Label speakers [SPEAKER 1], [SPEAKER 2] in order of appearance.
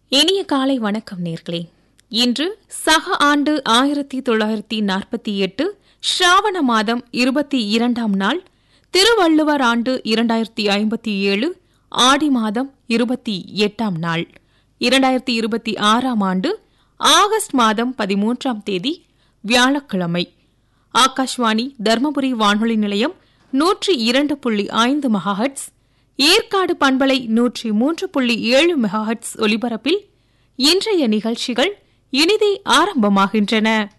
[SPEAKER 1] இனிய காலை வணக்கம் நேர்களே இன்று சக ஆண்டு ஆயிரத்தி தொள்ளாயிரத்தி நாற்பத்தி எட்டு ஸ்ராவண மாதம் இருபத்தி இரண்டாம் நாள் திருவள்ளுவர் ஆண்டு இரண்டாயிரத்தி ஐம்பத்தி ஏழு ஆடி மாதம் இருபத்தி எட்டாம் நாள் இரண்டாயிரத்தி இருபத்தி ஆறாம் ஆண்டு ஆகஸ்ட் மாதம் பதிமூன்றாம் தேதி வியாழக்கிழமை ஆகாஷ்வாணி தர்மபுரி வானொலி நிலையம் நூற்றி இரண்டு புள்ளி ஐந்து மெகாஹட்ஸ் ஏற்காடு பண்பலை நூற்றி மூன்று புள்ளி ஏழு மெகாஹட்ஸ் ஒலிபரப்பில் இன்றைய நிகழ்ச்சிகள் இனிதே ஆரம்பமாகின்றன